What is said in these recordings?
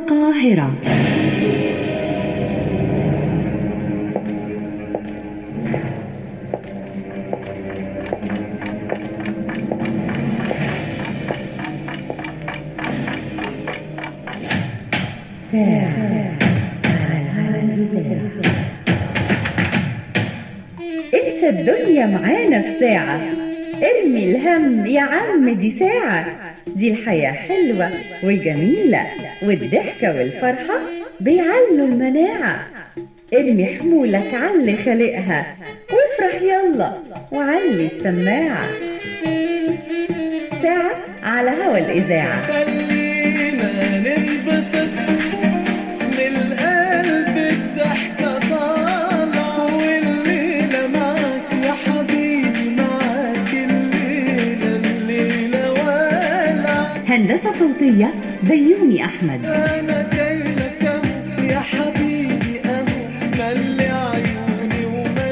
القاهرة انسى الدنيا معانا في ساعة ارمي الهم يا عم دي ساعة دي الحياة حلوة وجميلة والضحكة والفرحة بيعلوا المناعة ارمي حمولك علي خلقها وافرح يلا وعلي السماعة ساعة على هوا الإذاعة خلينا ننبسط من القلب الضحكة طالعة والليلة معاك يا حبيبي معاك الليلة الليلة والعة هندسة صوتية بيومي أحمد أنا جاي لك أهو يا حبيبي أهو ملي عيوني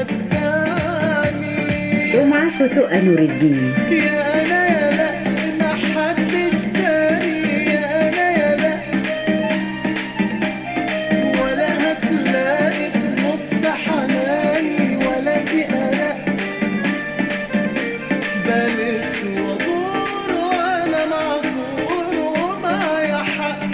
ومتعني ومع فتوى نور الدين يا أنا يا لا ما حدش تاني يا أنا يا لا ولا هتلاقي نص حناني ولا دي أنا بلف وادور وأنا معذور ومعايا حق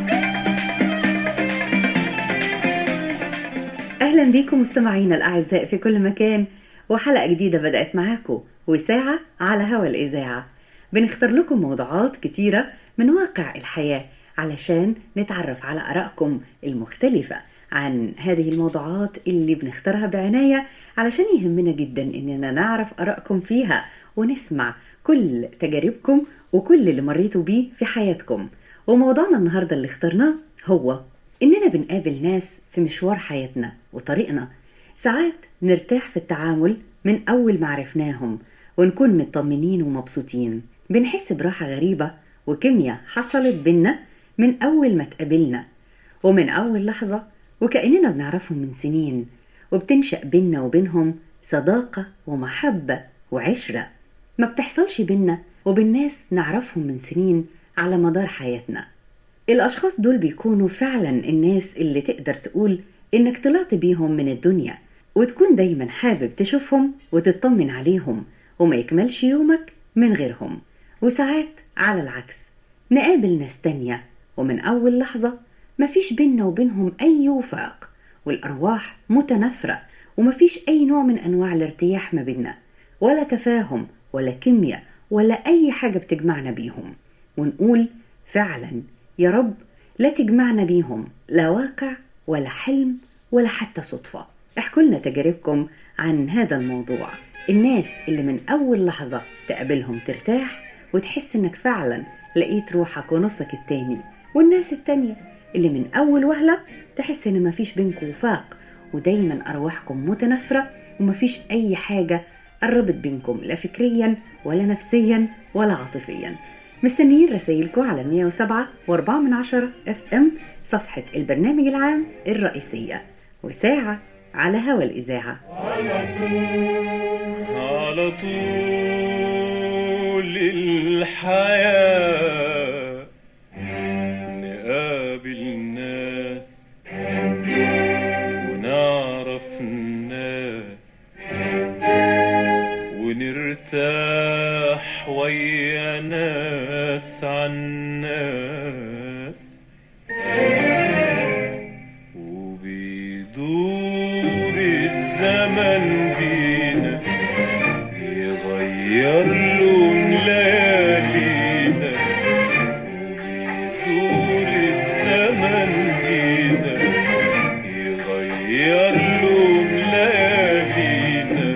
أهلا بيكم مستمعينا الأعزاء في كل مكان وحلقة جديدة بدأت معاكم وساعة على هوا الإذاعة بنختار لكم موضوعات كتيرة من واقع الحياة علشان نتعرف على آرائكم المختلفة عن هذه الموضوعات اللي بنختارها بعناية علشان يهمنا جدا إننا نعرف آرائكم فيها ونسمع كل تجاربكم وكل اللي مريتوا بيه في حياتكم وموضوعنا النهاردة اللي اخترناه هو إننا بنقابل ناس في مشوار حياتنا وطريقنا ساعات نرتاح في التعامل من أول ما عرفناهم ونكون مطمنين ومبسوطين بنحس براحة غريبة وكيمياء حصلت بينا من أول ما اتقابلنا ومن أول لحظة وكأننا بنعرفهم من سنين وبتنشأ بينا وبينهم صداقة ومحبة وعشرة ما بتحصلش بينا وبين ناس نعرفهم من سنين على مدار حياتنا الأشخاص دول بيكونوا فعلا الناس اللي تقدر تقول إنك طلعت بيهم من الدنيا وتكون دايما حابب تشوفهم وتطمن عليهم وما يكملش يومك من غيرهم وساعات على العكس نقابل ناس تانية ومن أول لحظة مفيش بينا وبينهم أي وفاق والأرواح متنافرة ومفيش أي نوع من أنواع الارتياح ما بينا ولا تفاهم ولا كيمياء ولا أي حاجة بتجمعنا بيهم ونقول فعلا يا رب لا تجمعنا بيهم لا واقع ولا حلم ولا حتى صدفة احكوا لنا تجاربكم عن هذا الموضوع الناس اللي من أول لحظة تقابلهم ترتاح وتحس إنك فعلا لقيت روحك ونصك التاني والناس التانية اللي من أول وهلة تحس إن مفيش بينكم وفاق ودايما أرواحكم متنافرة ومفيش أي حاجة قربت بينكم لا فكريا ولا نفسيا ولا عاطفيا مستنيين رسائلكم على 107 و4 من عشرة اف ام صفحة البرنامج العام الرئيسية وساعة على هوا الإذاعة على طول الحياة نقابل ناس ونعرف الناس ونرتاح ويا ناس عن ناس وبيدور الزمن بينا يغير لون ليالينا وبيدور الزمن بينا يغير لون ليالينا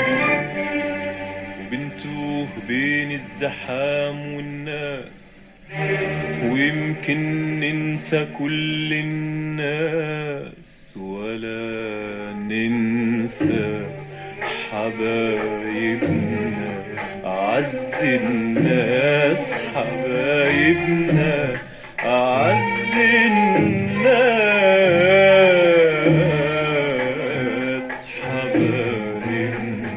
وبنتوه بين الزحام والناس ويمكن ننسى كل الناس ولا ننسى حبايبنا أعز الناس حبايبنا أعز الناس حبايبنا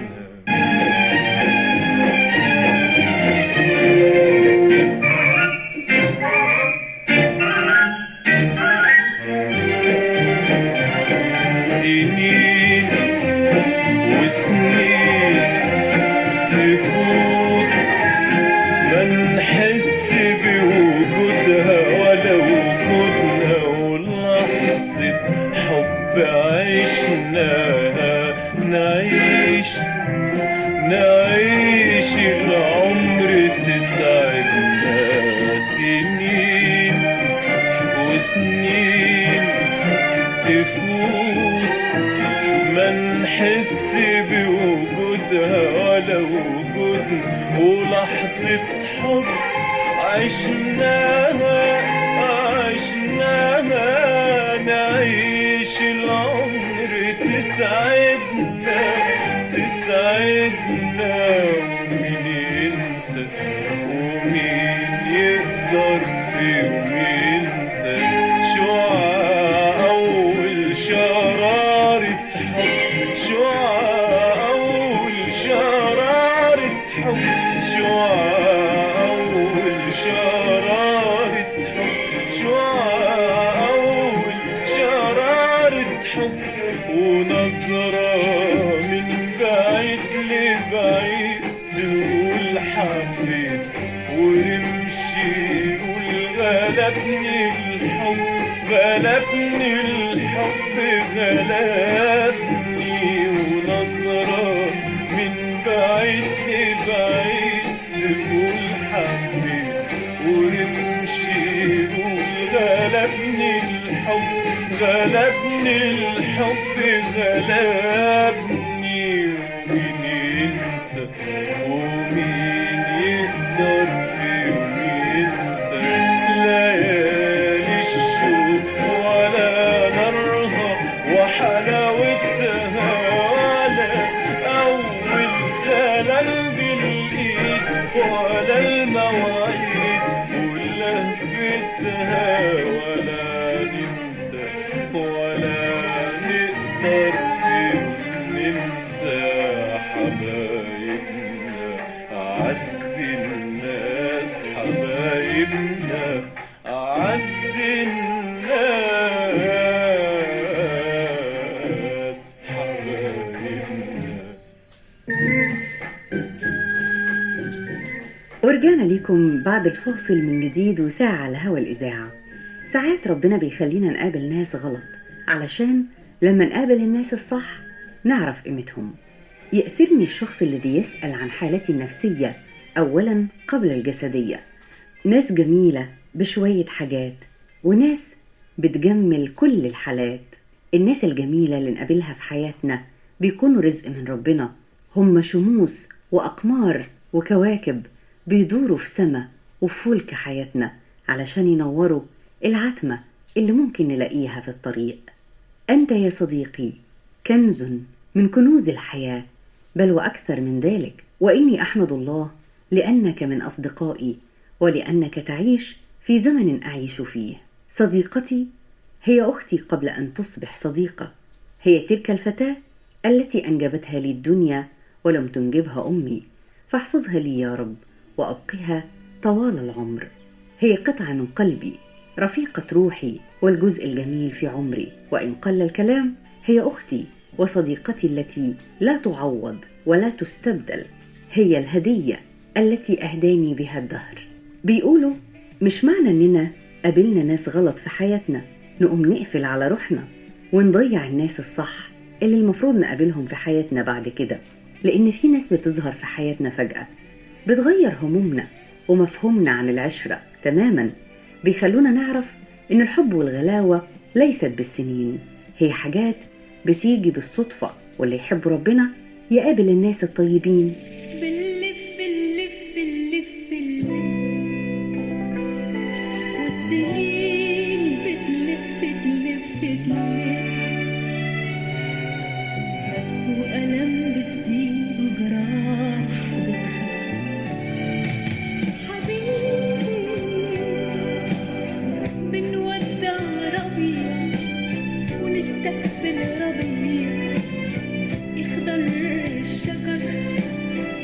نحس بوجودها ولا وجودنا ولحظة حب عشناها عشناها نعيش العمر تسعدنا تسعدنا ومين ينسى ومين يقدر في يوم ينسى شعاع أول شرارة حب شعاع أول شرارة حب شعاع أول شرارة حب شعاع أول شرارة حب ونظرة من بعيد لبعيد تقول حبيب ونمشي يقول غلبني الحب غلبني الحب غلبني ونظرة من بعيد لبعيد تقول حبيب ونمشي يقول غلبني الحب غلبني الحب غلبني ومين ينسى ومين يقدر في يوم ينسى ليالي الشوق ولا نارها وحلاوتها ولا أول سلام بالإيد ولا المواعيد ولهفتها ولا ننسى ولا نقدر في ننسى حبايبنا أعز الناس حبايبنا أعز الناس حبايبنا ورجعنا ليكم بعد الفاصل من جديد وساعة على هوا الإذاعة ساعات ربنا بيخلينا نقابل ناس غلط علشان لما نقابل الناس الصح نعرف قيمتهم يأسرني الشخص الذي يسأل عن حالتي النفسية أولا قبل الجسدية ناس جميلة بشوية حاجات وناس بتجمل كل الحالات الناس الجميلة اللي نقابلها في حياتنا بيكونوا رزق من ربنا هم شموس وأقمار وكواكب بيدوروا في سما وفي فلك حياتنا علشان ينوروا العتمة اللي ممكن نلاقيها في الطريق أنت يا صديقي كنز من كنوز الحياة بل وأكثر من ذلك وإني أحمد الله لأنك من أصدقائي ولأنك تعيش في زمن أعيش فيه صديقتي هي أختي قبل أن تصبح صديقة هي تلك الفتاة التي أنجبتها لي الدنيا ولم تنجبها أمي فاحفظها لي يا رب وأبقها طوال العمر هي قطعة من قلبي رفيقة روحي والجزء الجميل في عمري وإن قل الكلام هي أختي وصديقتي التي لا تعوض ولا تستبدل هي الهدية التي أهداني بها الدهر بيقولوا مش معنى إننا قابلنا ناس غلط في حياتنا نقوم نقفل على روحنا ونضيع الناس الصح اللي المفروض نقابلهم في حياتنا بعد كده لأن في ناس بتظهر في حياتنا فجأة بتغير همومنا ومفهومنا عن العشرة تماما بيخلونا نعرف إن الحب والغلاوة ليست بالسنين هي حاجات بتيجي بالصدفة واللي يحب ربنا يقابل الناس الطيبين بنلف نلف نلف نلف والسنين بتلف تلف تلف وألم بتزيد وجراح بتخف حبيبي بنودع ربيع ونستقبل ربيع يخضر الشجر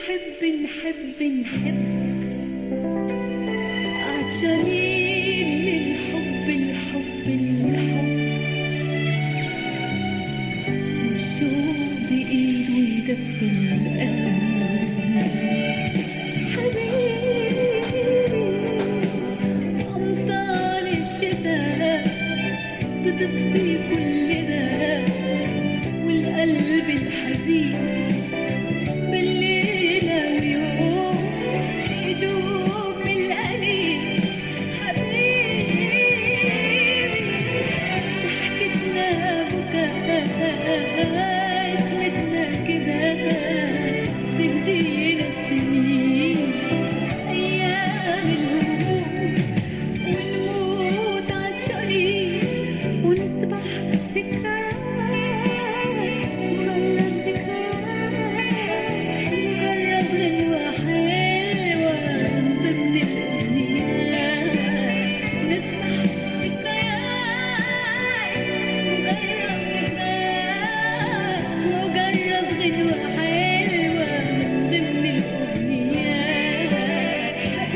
نحب نحب نحب عطشانين للحب الحب الحب والشوق بإيده يدفي القلب حبيبي أمطار الشتاء بتطفي كل ده والقلب الحزين بالليلة ويوم يدوب من القليل حبيبي ضحكتنا بكاء اسمتنا كده تهدينا السنين أيام الهموم ونموت عطشانين ونسبح ذكريات نجرب ذكريات نجرب غنوة حلوة من ضمن الأغنيات نسبح ذكريات نجرب ذكريات نجرب غنوة حلوة من ضمن الأغنيات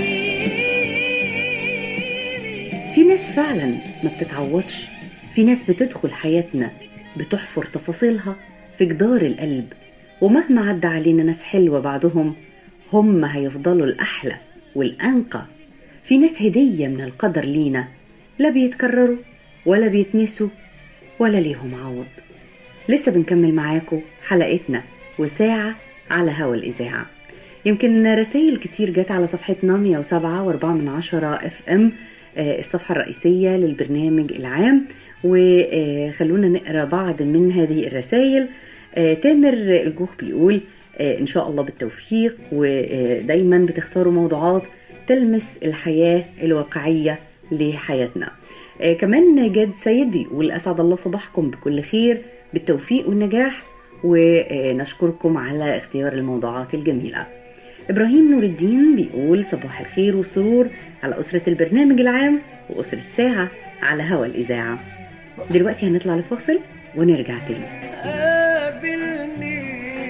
حبيبي في ناس فعلا ما بتتعوضش في ناس بتدخل حياتنا بتحفر تفاصيلها في جدار القلب ومهما عدى علينا ناس حلوة بعدهم هم هيفضلوا الأحلى والأنقى في ناس هدية من القدر لينا لا بيتكرروا ولا بيتنسوا ولا ليهم عوض لسه بنكمل معاكم حلقتنا وساعة على هوا الإذاعة يمكن رسائل كتير جت على صفحتنا 107 و4 من عشرة اف ام الصفحة الرئيسية للبرنامج العام وخلونا نقرا بعض من هذه الرسائل آه، تامر الجوخ بيقول آه، ان شاء الله بالتوفيق ودايما بتختاروا موضوعات تلمس الحياة الواقعية لحياتنا آه، كمان جاد سيد بيقول اسعد الله صباحكم بكل خير بالتوفيق والنجاح ونشكركم على اختيار الموضوعات الجميله إبراهيم نور الدين بيقول صباح الخير والسرور على أسرة البرنامج العام وأسرة ساعة على هوا الإذاعة دلوقتي هنطلع لفاصل ونرجع تاني قابلني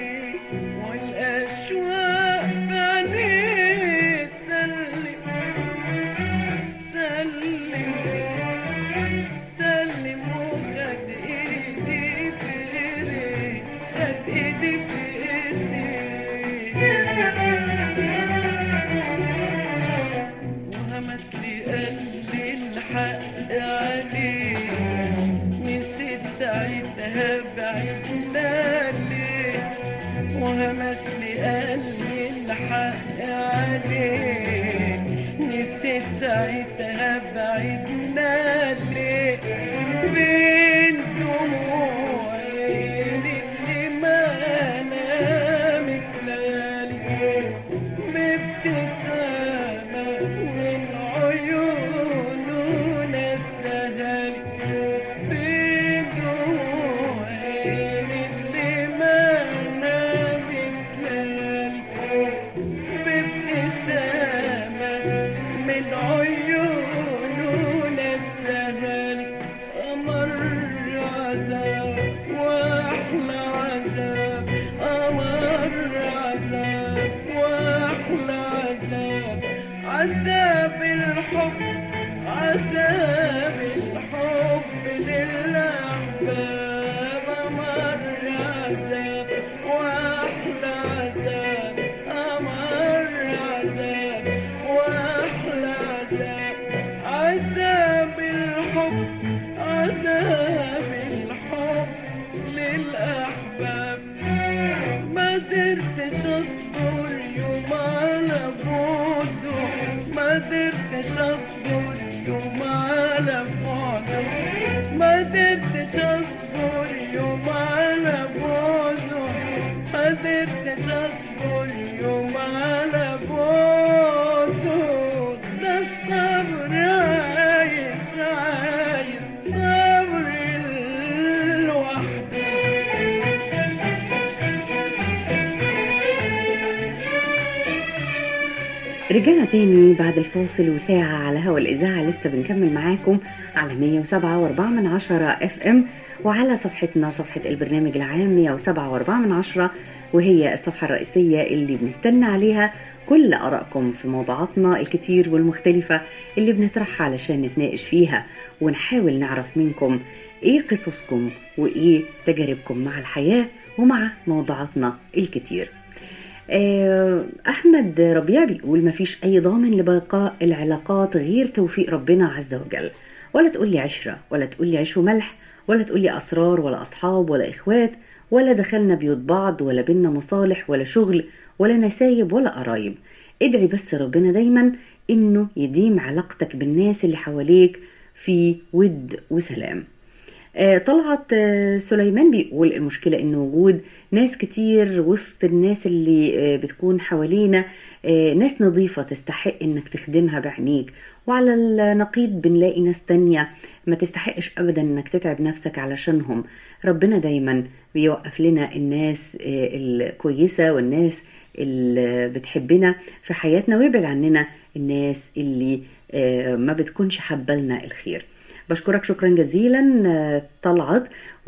والأشواق في عينيه سلم سلم سلم وخد إيدي في إيدي خد إيدي في إيدي وهمس لي قال لي الحق عليك نسيت ساعتها بعدنا ليه وهمس لي قال لي الحق عليك نسيت ساعتها بعدنا ليه بين دموعي اللي ما نامت ليالي بابتسامة من عيوننا السهالي بدموعي اللي ما نامت ليالي بابتسامة من عيوننا السهالي أمر عذاب وأحلى عذاب أمر عذاب وأحلى عذاب عذاب الحب عذاب الحب للأحباب أمر عذاب وأحلى عذاب أمر عذاب وأحلى عذاب عذاب الحب عذاب الحب للأحباب ما قدرتش اصبر يوم على بعده ما قدرتش اصبر يوم على بعده ما قدرتش اصبر رجعنا تاني بعد الفاصل وساعة على هوا الإذاعة لسه بنكمل معاكم على 107 و4 من عشرة اف ام وعلى صفحتنا صفحة البرنامج العام 107 و4 من عشرة وهي الصفحة الرئيسية اللي بنستنى عليها كل آرائكم في موضوعاتنا الكتير والمختلفة اللي بنطرحها علشان نتناقش فيها ونحاول نعرف منكم ايه قصصكم وايه تجاربكم مع الحياة ومع موضوعاتنا الكتير آه، أحمد ربيع بيقول مفيش أي ضامن لبقاء العلاقات غير توفيق ربنا عز وجل ولا تقولي عشرة ولا تقولي عيش وملح ولا تقولي أسرار ولا أصحاب ولا إخوات ولا دخلنا بيوت بعض ولا بينا مصالح ولا شغل ولا نسايب ولا قرايب ادعي بس ربنا دايما إنه يديم علاقتك بالناس اللي حواليك في ود وسلام آه، طلعت آه، سليمان بيقول المشكلة إن وجود ناس كتير وسط الناس اللي آه، بتكون حوالينا آه، ناس نظيفة تستحق إنك تخدمها بعينيك وعلى النقيض بنلاقي ناس تانية ما تستحقش أبدا إنك تتعب نفسك علشانهم ربنا دايما بيوقف لنا الناس آه، الكويسة والناس اللي بتحبنا في حياتنا ويبعد عننا الناس اللي آه، ما بتكونش حبالنا الخير بشكرك شكرا جزيلا آه، طلعت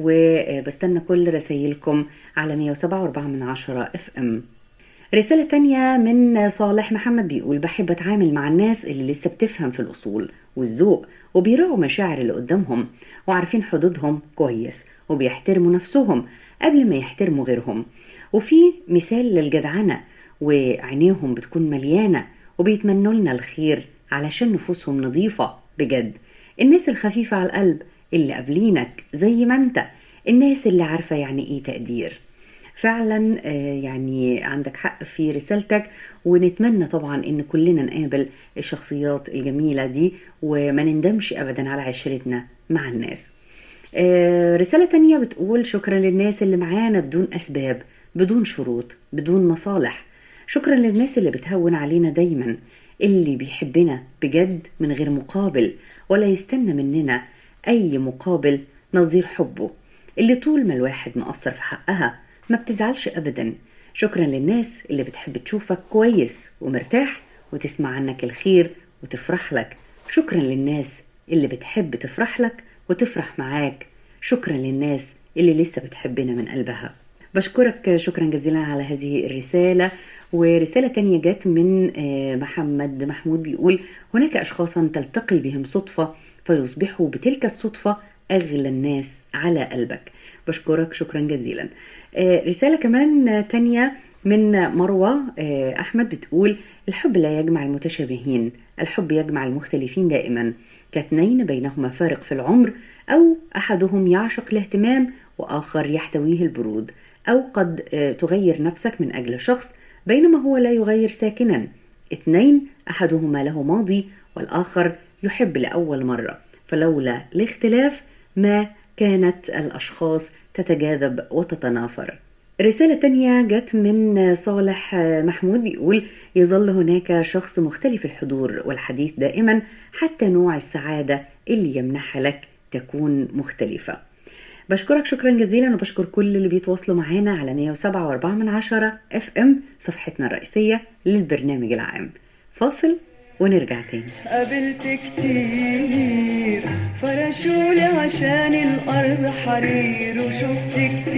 وبستنى كل رسائلكم على 107.4 من عشرة اف ام رسالة تانية من صالح محمد بيقول بحب اتعامل مع الناس اللي لسه بتفهم في الأصول والذوق وبيراعوا مشاعر اللي قدامهم وعارفين حدودهم كويس وبيحترموا نفسهم قبل ما يحترموا غيرهم وفي مثال للجدعنة وعينيهم بتكون مليانة وبيتمنوا لنا الخير علشان نفوسهم نظيفة بجد الناس الخفيفة على القلب اللي قابلينك زي ما انت الناس اللي عارفة يعني ايه تقدير فعلا آه، يعني عندك حق في رسالتك ونتمنى طبعا ان كلنا نقابل الشخصيات الجميلة دي وما نندمش ابدا على عشرتنا مع الناس آه، رسالة تانية بتقول شكرا للناس اللي معانا بدون أسباب بدون شروط بدون مصالح شكرا للناس اللي بتهون علينا دايما اللي بيحبنا بجد من غير مقابل ولا يستنى مننا أي مقابل نظير حبه اللي طول ما الواحد مقصر في حقها ما بتزعلش أبدا شكرا للناس اللي بتحب تشوفك كويس ومرتاح وتسمع عنك الخير وتفرح لك شكرا للناس اللي بتحب تفرح لك وتفرح معاك شكرا للناس اللي لسه بتحبنا من قلبها بشكرك شكرا جزيلا على هذه الرسالة ورسالة تانية جت من آه، محمد محمود بيقول هناك أشخاصا تلتقي بهم صدفة فيصبحوا بتلك الصدفة أغلى الناس على قلبك بشكرك شكرا جزيلا آه، رسالة كمان آه، تانية من مروة آه، أحمد بتقول الحب لا يجمع المتشابهين الحب يجمع المختلفين دائما كاثنين بينهما فارق في العمر أو أحدهم يعشق الاهتمام وآخر يحتويه البرود أو قد آه، تغير نفسك من أجل شخص بينما هو لا يغير ساكنا اثنين أحدهما له ماضي والآخر يحب لأول مرة فلولا الاختلاف ما كانت الأشخاص تتجاذب وتتنافر رسالة تانية جت من صالح محمود بيقول يظل هناك شخص مختلف الحضور والحديث دائما حتى نوع السعادة اللي يمنحها لك تكون مختلفة بشكرك شكرا جزيلا وبشكر كل اللي بيتواصلوا معانا على 107.4 من عشرة اف ام صفحتنا الرئيسية للبرنامج العام فاصل ونرجع تاني قابلت كتير فرشولي عشان الأرض حرير وشفت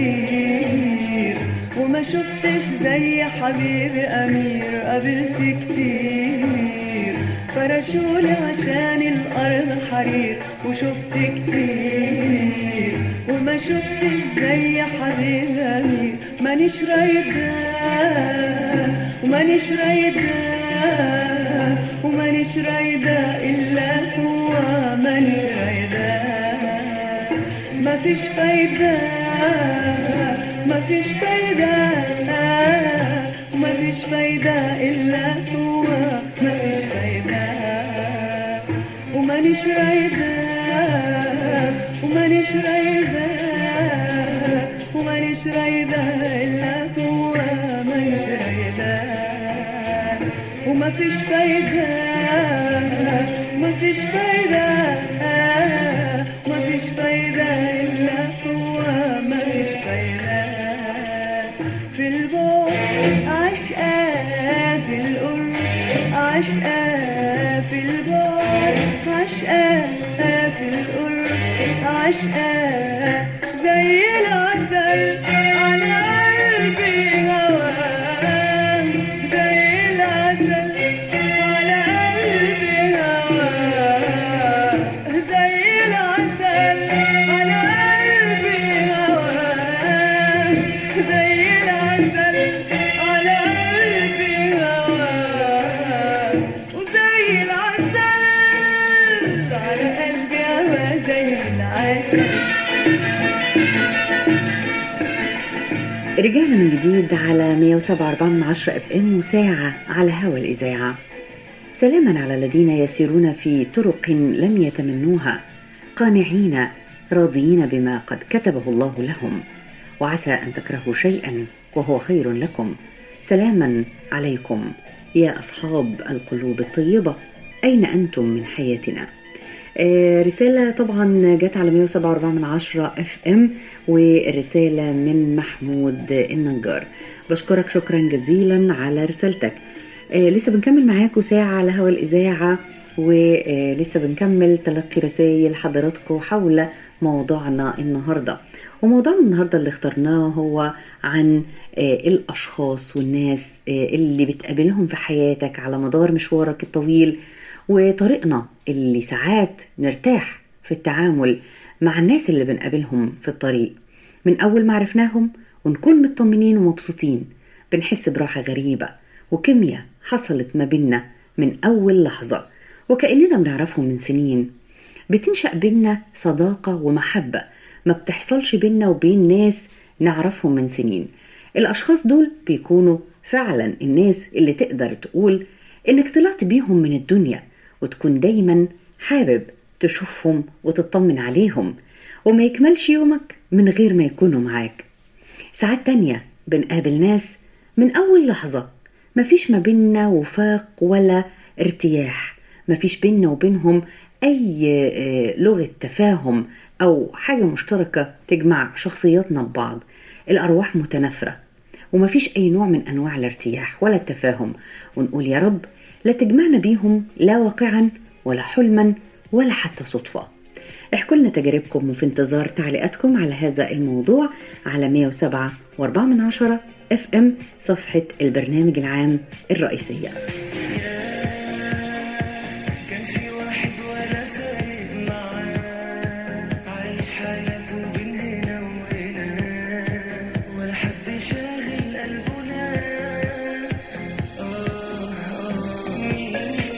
كتير وما شفتش زي حبيبي أمير قابلت كتير فرشولي عشان الأرض حرير وشفت كتير وما شفتش زي حبيبي أمير مانيش رايدة ومانيش رايدة ومانيش رايدة إلا هو مانيش رايدة مفيش فايدة مفيش فايدة مفيش فايدة إلا هو مفيش فايدة ومانيش رايدة ومانيش رايدة ومانيش رايدة إلا هو مانيش رايدة ومفيش فايدة مفيش فايدة مفيش فايدة إلا هو مفيش فايدة في البعد عشقة في القرب عشقة في البعد عشقة في القرب عشقة زي العسل على قلبي هواه زي العسل على قلبي هواه زي العسل على قلبي هواه زي العسل على قلبي هواه وزي العسل على قلبي هواه زي العسل رجعنا من جديد على 107.4 من عشرة اف ام وساعة على هوا الإذاعة سلاما على الذين يسيرون في طرق لم يتمنوها قانعين راضيين بما قد كتبه الله لهم وعسى أن تكرهوا شيئا وهو خير لكم سلاما عليكم يا أصحاب القلوب الطيبة أين أنتم من حياتنا آه، رسالة طبعا جت على 107.4 من عشرة اف ام ورسالة من محمود النجار بشكرك شكرا جزيلا على رسالتك آه، لسه بنكمل معاكم ساعة على هوا الإذاعة ولسه بنكمل تلقي رسائل حضراتكم حول موضوعنا النهاردة وموضوعنا النهاردة اللي اخترناه هو عن آه، الأشخاص والناس آه، اللي بتقابلهم في حياتك على مدار مشوارك الطويل وطريقنا اللي ساعات نرتاح في التعامل مع الناس اللي بنقابلهم في الطريق من أول ما عرفناهم ونكون مطمنين ومبسوطين بنحس براحة غريبة وكيمياء حصلت ما بينا من أول لحظة وكأننا بنعرفهم من سنين بتنشأ بينا صداقة ومحبة ما بتحصلش بينا وبين ناس نعرفهم من سنين الأشخاص دول بيكونوا فعلا الناس اللي تقدر تقول إنك طلعت بيهم من الدنيا وتكون دايما حابب تشوفهم وتطمن عليهم وما يكملش يومك من غير ما يكونوا معاك ساعات تانية بنقابل ناس من أول لحظة مفيش ما بينا وفاق ولا ارتياح مفيش بينا وبينهم أي آه، لغة تفاهم أو حاجة مشتركة تجمع شخصياتنا ببعض الأرواح متنافرة ومفيش أي نوع من أنواع الارتياح ولا التفاهم ونقول يا رب لا تجمعنا بيهم لا واقعا ولا حلما ولا حتى صدفة احكوا لنا تجاربكم وفي انتظار تعليقاتكم على هذا الموضوع على 107 و4 من عشرة اف ام صفحة البرنامج العام الرئيسية كان في واحد ولا فارق معاه عايش حياته بين هنا وهنا ولا حد شاغل قلبنا آه آه مين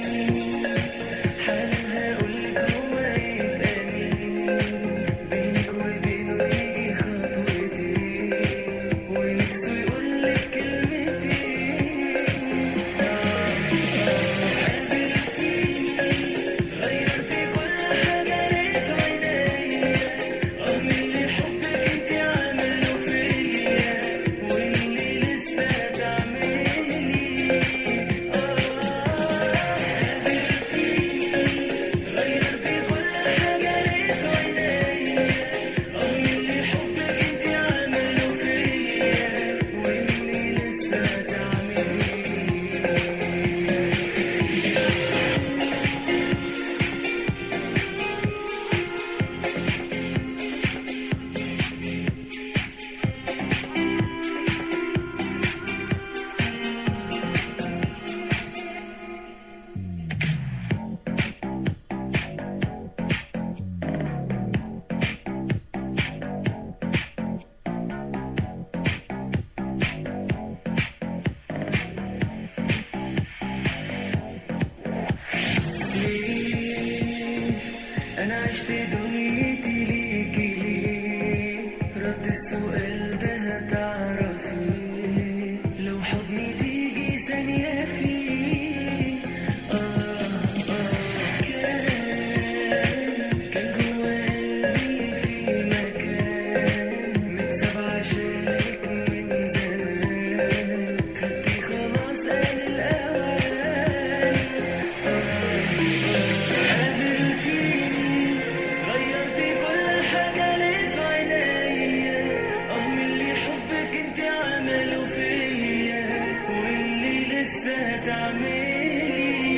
حالها قولك هو يبقى مين بينك وبينه يجي خطوتين ونفسه يقولك كلمتين غيرت كل حاجة ليك عينيا رغم اللي حبك انت عمله فيا واللي لسه تعملي غيرت كل حاجة ليك عينيا رغم اللي حبك انت عمله فيا واللي لسه تعملي ليه أنا عشت دنيتي ليكي ليه رد السؤال ده هتعرفي لو حضني تيجي ثانية فيه آه آه كان كان جوا قلبي في مكان متساب عشانك من زمان خدتي خلاص قال الأوان غيرتي كل حاجة ليك عينيا رغم اللي حبك انت عمله فيا واللي لسه هتعملي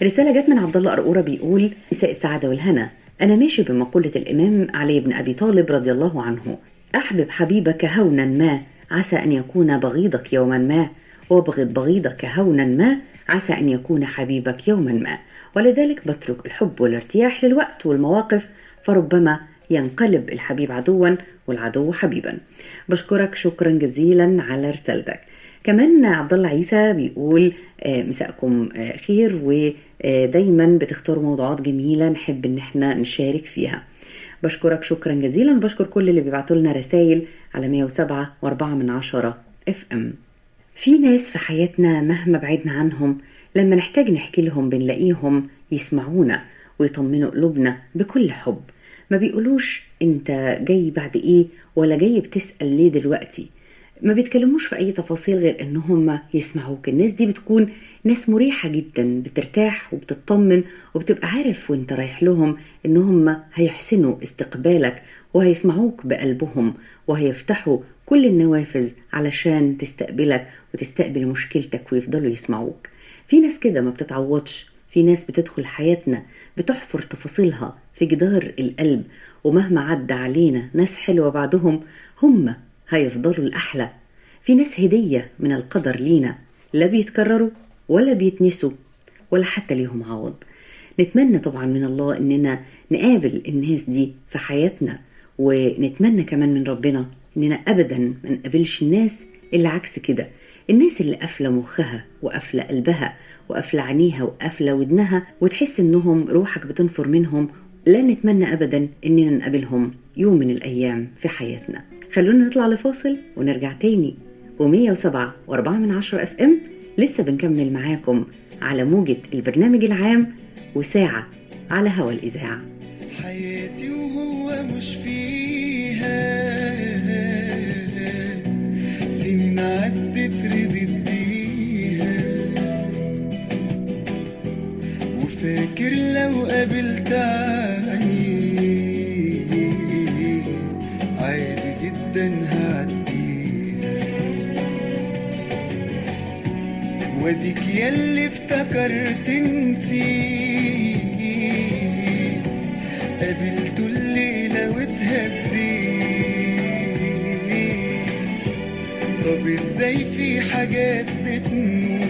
رسالة جت من عبد الله قرقورة بيقول مساء السعادة والهنا أنا ماشي بمقولة الإمام علي بن أبي طالب رضي الله عنه أحبب حبيبك هونا ما عسى أن يكون بغيضك يوما ما وابغض بغيضك هونا ما عسى أن يكون حبيبك يوما ما ولذلك بترك الحب والارتياح للوقت والمواقف فربما ينقلب الحبيب عدوا والعدو حبيبا بشكرك شكرا جزيلا على رسالتك كمان عبد الله عيسى بيقول آه، مساءكم آه، خير ودايما بتختاروا موضوعات جميله نحب ان احنا نشارك فيها بشكرك شكرا جزيلا وبشكر كل اللي بيبعتوا لنا رسائل على 107 و4 من عشرة اف ام في ناس في حياتنا مهما بعدنا عنهم لما نحتاج نحكي لهم بنلاقيهم يسمعونا ويطمنوا قلوبنا بكل حب ما بيقولوش انت جاي بعد ايه ولا جاي بتسأل ليه دلوقتي ما بيتكلموش في اي تفاصيل غير ان هم يسمعوك الناس دي بتكون ناس مريحة جدا بترتاح وبتطمن وبتبقى عارف وانت رايح لهم ان هم هيحسنوا استقبالك وهيسمعوك بقلبهم وهيفتحوا كل النوافذ علشان تستقبلك وتستقبل مشكلتك ويفضلوا يسمعوك في ناس كده ما بتتعوضش في ناس بتدخل حياتنا بتحفر تفاصيلها في جدار القلب ومهما عدى علينا ناس حلوة بعدهم هم هيفضلوا الأحلى في ناس هدية من القدر لينا لا بيتكرروا ولا بيتنسوا ولا حتى ليهم عوض نتمنى طبعا من الله اننا نقابل الناس دي في حياتنا ونتمنى كمان من ربنا اننا ابدا ما نقابلش الناس اللي عكس كده الناس اللي قافله مخها وقافله قلبها وقافله عينيها وقافله ودنها وتحس انهم روحك بتنفر منهم لا نتمنى ابدا اننا نقابلهم يوم من الايام في حياتنا خلونا نطلع لفاصل ونرجع تاني و107 و4 من عشرة اف ام لسه بنكمل معاكم على موجة البرنامج العام وساعة على هوا الإذاعة حياتي وهو مش فيها سنين عدت ردت بيها وفاكر لو قابلت عني عادي جدا هعديها واديك ياللي افتكرت نسيت قابلته الليلة واتهزيت طب ازاي في حاجات بتموت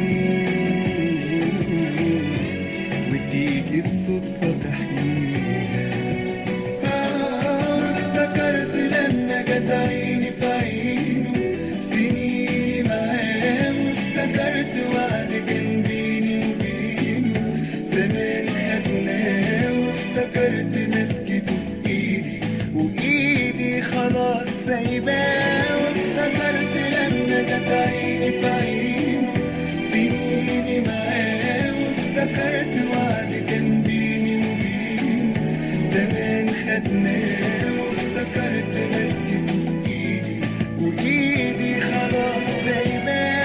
وتيجي الصدفة تحييها آه، افتكرت لما جت عيني في عينه سنيني معاه وافتكرت وعد كان بيني وبينه زمان خدناه وافتكرت مسكته في ايدي وايدي خلاص سايباه وافتكرت لما جت عيني في عينه سنيني معاه وافتكرت وعد كان بيني وبينه زمان خدناه وافتكرت مسكته في ايدي وايدي خلاص سايباه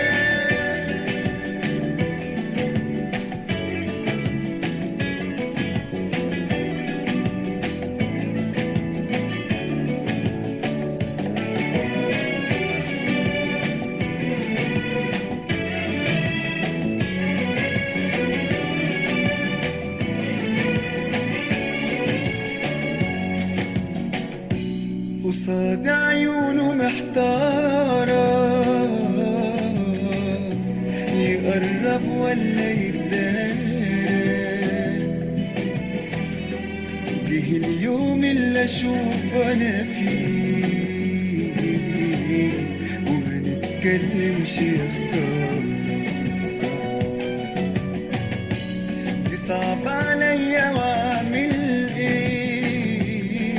قصاد عيونه محتارة يقرب ولا يبدأ جه اليوم اللي اشوف انا فيه وما نتكلمش يا خسارة تصعب عليا واعمل ايه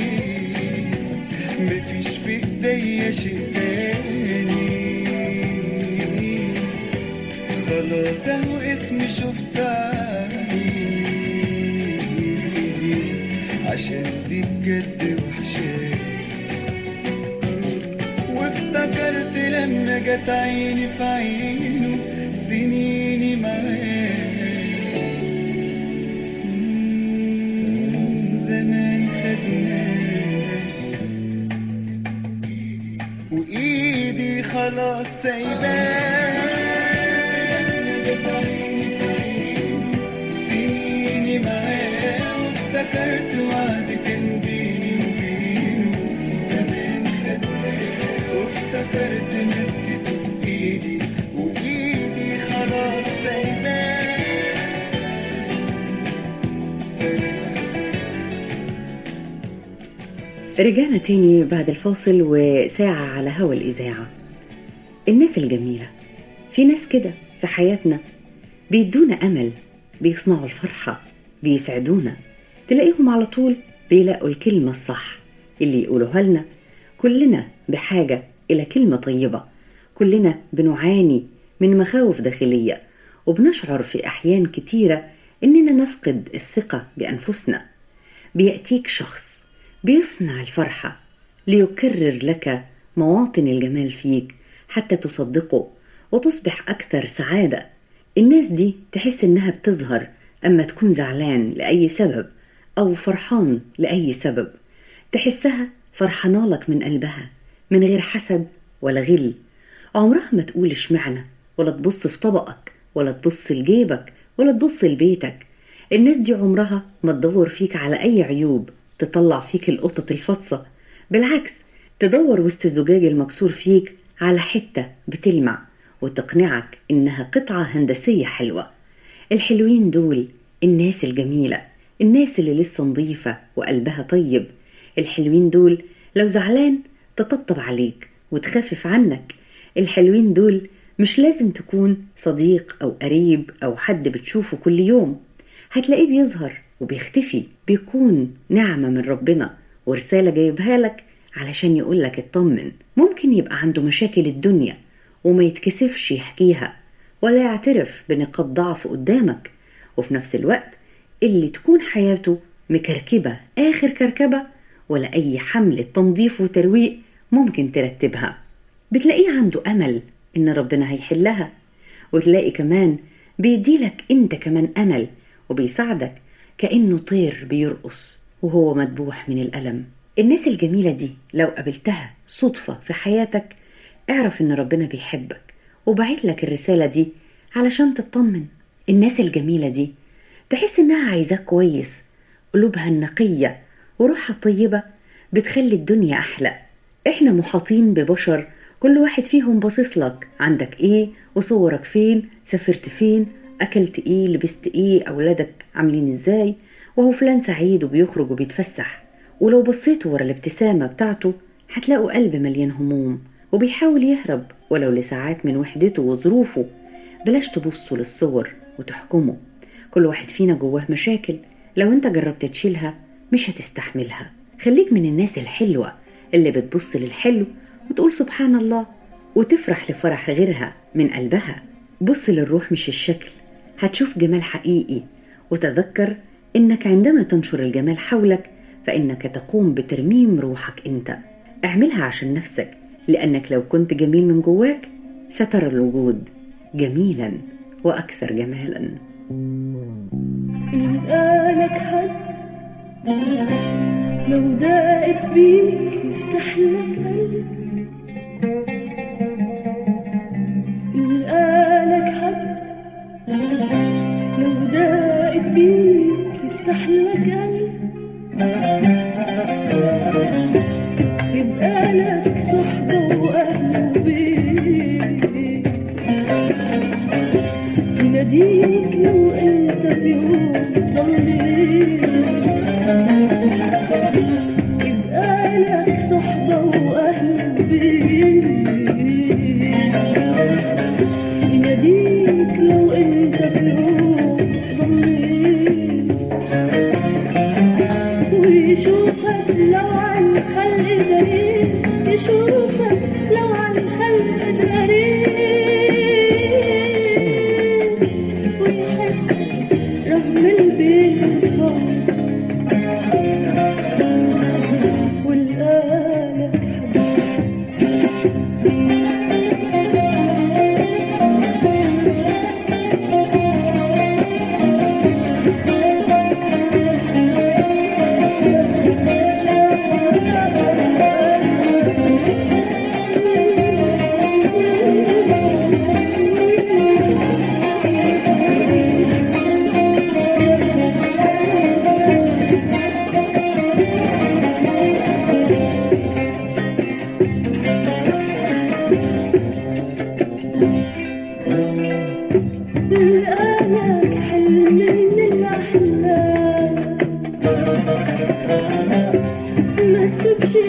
مفيش في ايديا شيء تاني خلاص اهو اسمي شفت عليه عشان دي بجد وحشاني وافتكرت لما جت عيني في عينه سنيني معاه مم، زمان خدناه وايدي خلاص سايباه رجعنا تاني بعد الفاصل وساعة على هوا الإذاعة الناس الجميلة في ناس كده في حياتنا بيدونا أمل بيصنعوا الفرحة بيسعدونا تلاقيهم على طول بيلاقوا الكلمة الصح اللي يقولوها لنا كلنا بحاجة إلى كلمة طيبة كلنا بنعاني من مخاوف داخلية وبنشعر في أحيان كتيرة إننا نفقد الثقة بأنفسنا بيأتيك شخص بيصنع الفرحة ليكرر لك مواطن الجمال فيك حتى تصدقه وتصبح أكثر سعادة الناس دي تحس إنها بتظهر أما تكون زعلان لأي سبب أو فرحان لأي سبب تحسها فرحانة لك من قلبها من غير حسد ولا غل عمرها ما تقول اشمعنى ولا تبص في طبقك ولا تبص لجيبك ولا تبص لبيتك الناس دي عمرها ما تدور فيك على أي عيوب تطلع فيك القطط الفطسة بالعكس تدور وسط الزجاج المكسور فيك على حتة بتلمع وتقنعك إنها قطعة هندسية حلوة الحلوين دول الناس الجميلة الناس اللي لسه نظيفة وقلبها طيب الحلوين دول لو زعلان تطبطب عليك وتخفف عنك الحلوين دول مش لازم تكون صديق أو قريب أو حد بتشوفه كل يوم هتلاقيه بيظهر وبيختفي بيكون نعمة من ربنا ورسالة جايبها لك علشان يقولك اطمن ممكن يبقى عنده مشاكل الدنيا وما يتكسفش يحكيها ولا يعترف بنقاط ضعف قدامك وفي نفس الوقت اللي تكون حياته مكركبة آخر كركبة ولا أي حملة تنظيف وترويق ممكن ترتبها بتلاقيه عنده أمل إن ربنا هيحلها وتلاقي كمان بيديلك أنت كمان أمل وبيساعدك كأنه طير بيرقص وهو مدبوح من الألم الناس الجميلة دي لو قابلتها صدفة في حياتك اعرف إن ربنا بيحبك وبعت لك الرسالة دي علشان تطمن الناس الجميلة دي تحس إنها عايزاك كويس قلوبها النقية وروحها الطيبة بتخلي الدنيا أحلى إحنا محاطين ببشر كل واحد فيهم باصص لك عندك إيه وصورك فين سافرت فين أكلت إيه لبست إيه أولادك عاملين إزاي وهو فلان سعيد وبيخرج وبيتفسح ولو بصيتوا ورا الابتسامة بتاعته هتلاقوا قلب مليان هموم وبيحاول يهرب ولو لساعات من وحدته وظروفه بلاش تبصوا للصور وتحكموا كل واحد فينا جواه مشاكل لو انت جربت تشيلها مش هتستحملها خليك من الناس الحلوة اللي بتبص للحلو وتقول سبحان الله وتفرح لفرح غيرها من قلبها بص للروح مش الشكل هتشوف جمال حقيقي وتذكر انك عندما تنشر الجمال حولك فانك تقوم بترميم روحك انت اعملها عشان نفسك لانك لو كنت جميل من جواك سترى الوجود جميلا واكثر جمالا يلقالك حد لو دقت بيك يفتح لك قلب يلقالك حد لو دقت بيك يفتح لك قلب يبقى لك صحبة وأهل وبيت يناديك لو انت في يوم ضليت يبقى لك صحبة وأهل بيت يناديك لو انت في يوم ضليت ويشوفك لو عن خلق دليل يشوفك لو عن خلق دليل ويحس رغم البيت والقالك حبيب لقالك حلم من الأحلام ما تسيبش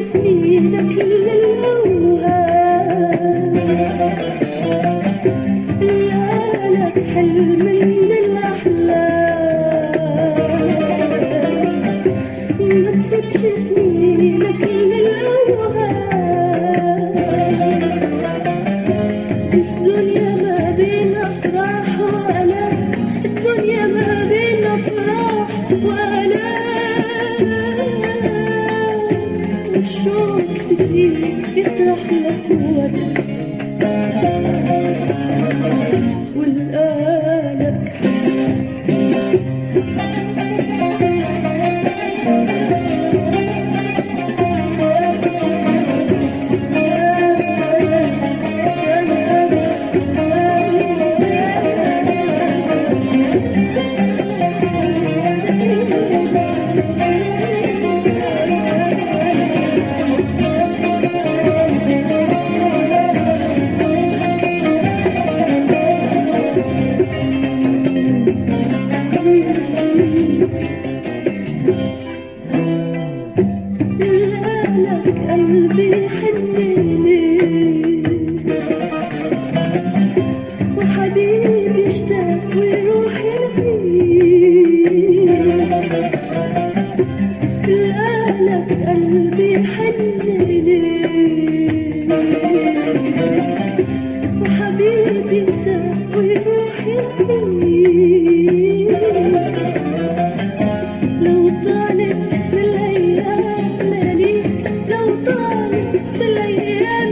لو طالت في الأيام لياليك لو طالت في الأيام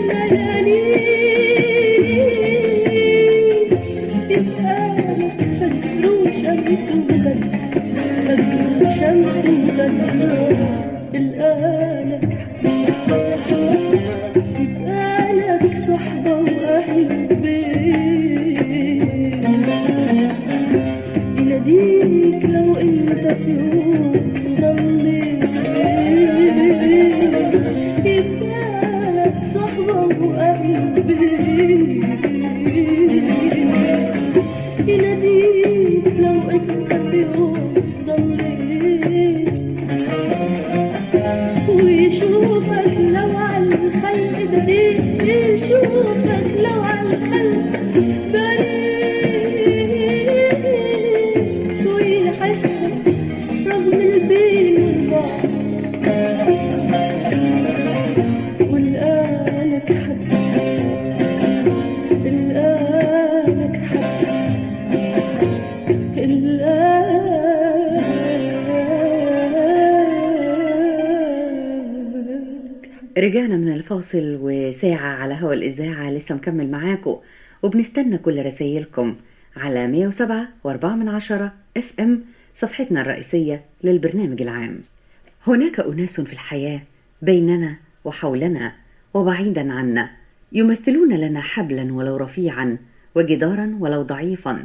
لياليك يبقى فجر وشمس وغد فجر وشمس وغد الآلك يبقى لك صحبة وأهل بيت يناديك لو انت في يوم ضليت يبقى لك صحبة وأهل بيت يناديك لو انت في يوم ضليت ويشوفك لو على الخلق دليل يشوفك لو على الخلق دليل ويحسك رغم البين والبعد والآلك حد الآلك حد الآلك حد رجعنا من الفاصل وساعة على هوا الإذاعة لسه مكمل معاكم وبنستنى كل رسايلكم على 107 و4 من عشرة اف ام صفحتنا الرئيسية للبرنامج العام هناك أناس في الحياة بيننا وحولنا وبعيدا عنا يمثلون لنا حبلا ولو رفيعا وجدارا ولو ضعيفا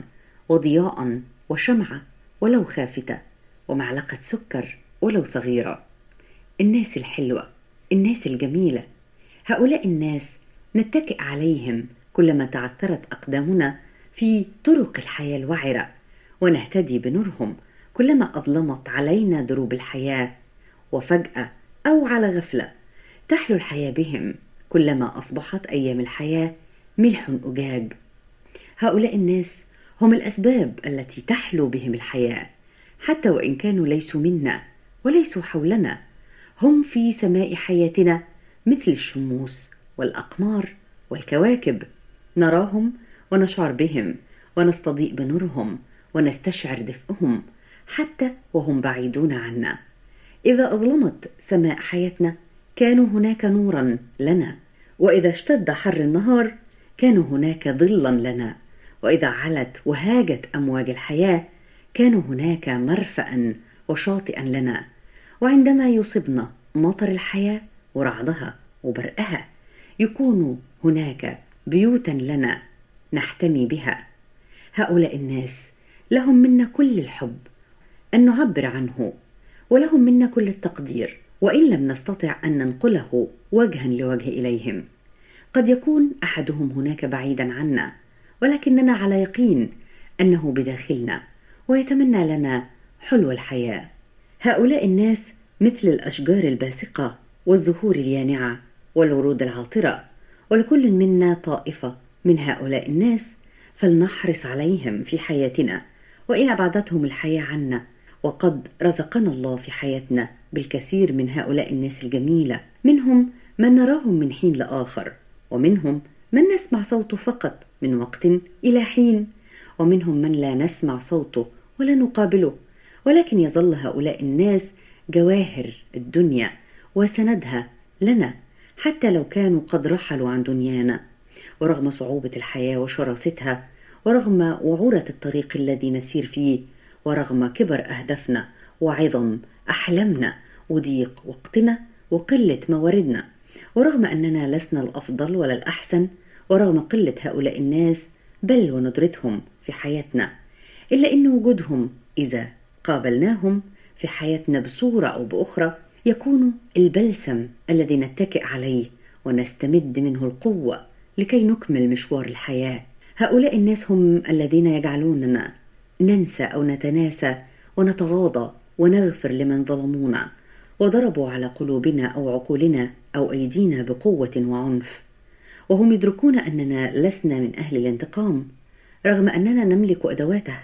وضياء وشمعة ولو خافتة ومعلقة سكر ولو صغيرة الناس الحلوة الناس الجميلة هؤلاء الناس نتكئ عليهم كلما تعثرت أقدامنا في طرق الحياة الوعرة ونهتدي بنورهم كلما أظلمت علينا دروب الحياة وفجأة أو على غفلة تحلو الحياة بهم كلما أصبحت أيام الحياة ملح أجاج هؤلاء الناس هم الأسباب التي تحلو بهم الحياة حتى وإن كانوا ليسوا منا وليسوا حولنا هم في سماء حياتنا مثل الشموس والأقمار والكواكب نراهم ونشعر بهم ونستضيء بنورهم ونستشعر دفئهم حتى وهم بعيدون عنا إذا أظلمت سماء حياتنا كانوا هناك نورا لنا وإذا اشتد حر النهار كانوا هناك ظلا لنا وإذا علت وهاجت أمواج الحياة كانوا هناك مرفأ وشاطئا لنا وعندما يصبنا مطر الحياة ورعدها وبرقها يكون هناك بيوتا لنا نحتمي بها هؤلاء الناس لهم منا كل الحب أن نعبر عنه ولهم منا كل التقدير وإن لم نستطع أن ننقله وجها لوجه إليهم قد يكون أحدهم هناك بعيدا عنا ولكننا على يقين أنه بداخلنا ويتمنى لنا حلو الحياة هؤلاء الناس مثل الأشجار الباسقة والزهور اليانعة والورود العاطرة ولكل منا طائفة من هؤلاء الناس فلنحرص عليهم في حياتنا وإن أبعدتهم الحياة عنا وقد رزقنا الله في حياتنا بالكثير من هؤلاء الناس الجميلة منهم من نراهم من حين لآخر ومنهم من نسمع صوته فقط من وقت إلى حين ومنهم من لا نسمع صوته ولا نقابله ولكن يظل هؤلاء الناس جواهر الدنيا وسندها لنا حتى لو كانوا قد رحلوا عن دنيانا ورغم صعوبة الحياة وشراستها ورغم وعورة الطريق الذي نسير فيه ورغم كبر أهدافنا وعظم أحلامنا وضيق وقتنا وقلة مواردنا ورغم أننا لسنا الأفضل ولا الأحسن ورغم قلة هؤلاء الناس بل وندرتهم في حياتنا إلا أن وجودهم إذا قابلناهم في حياتنا بصورة أو بأخرى يكون البلسم الذي نتكئ عليه ونستمد منه القوة لكي نكمل مشوار الحياة هؤلاء الناس هم الذين يجعلوننا ننسى أو نتناسى ونتغاضى ونغفر لمن ظلمونا وضربوا على قلوبنا أو عقولنا أو أيدينا بقوة وعنف وهم يدركون أننا لسنا من أهل الانتقام رغم أننا نملك أدواته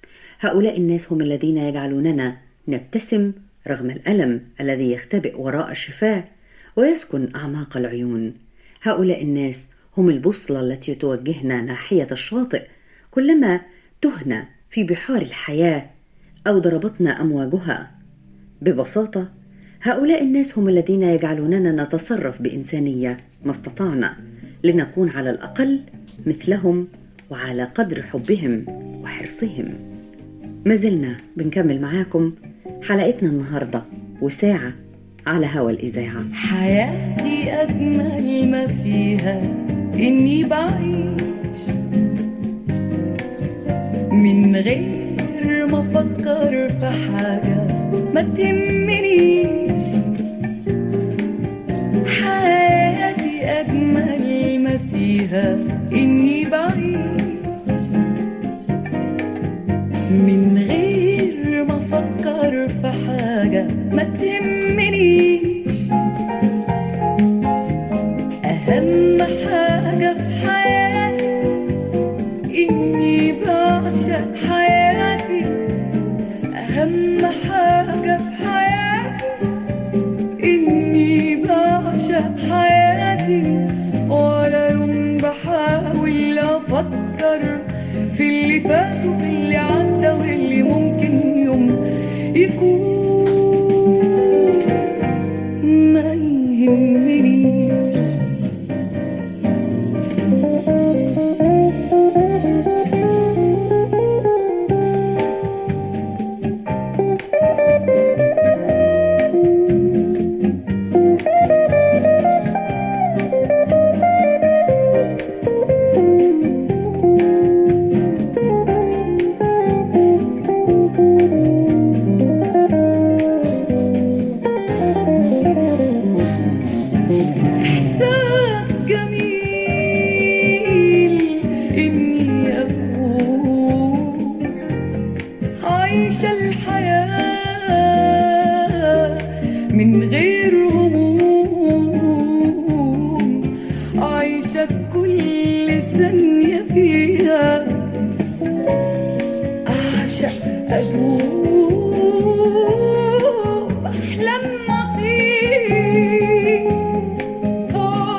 هؤلاء الناس هم الذين يجعلوننا نبتسم رغم الألم الذي يختبئ وراء الشفاه ويسكن أعماق العيون هؤلاء الناس هم البوصلة التي توجهنا ناحية الشاطئ كلما تهنا في بحار الحياة أو ضربتنا أمواجها ببساطة هؤلاء الناس هم الذين يجعلوننا نتصرف بإنسانية ما استطعنا لنكون على الأقل مثلهم وعلى قدر حبهم وحرصهم ما زلنا بنكمل معاكم حلقتنا النهاردة وساعة على هوا الإذاعة حياتي أجمل ما فيها إني بعيش من غير ما أفكر في حاجة ما تهمنيش حياتي أجمل ما فيها إني بعيش من غير ما أفكر في حاجة ما تهمنيش أهم حاجة في حياتي إني بعشق حياتي أهم حاجة في حياتي إني بعشق حياتي ولا يوم بحاول أفكر في اللي فات وفي اللي عدى واللي ممكن يوم يكون ما يهمنيش إحساس جميل إني أكون عايشة الحياة من غير هموم عايشة كل ثانية فيها أعشق أدوب أحلام أطير فوق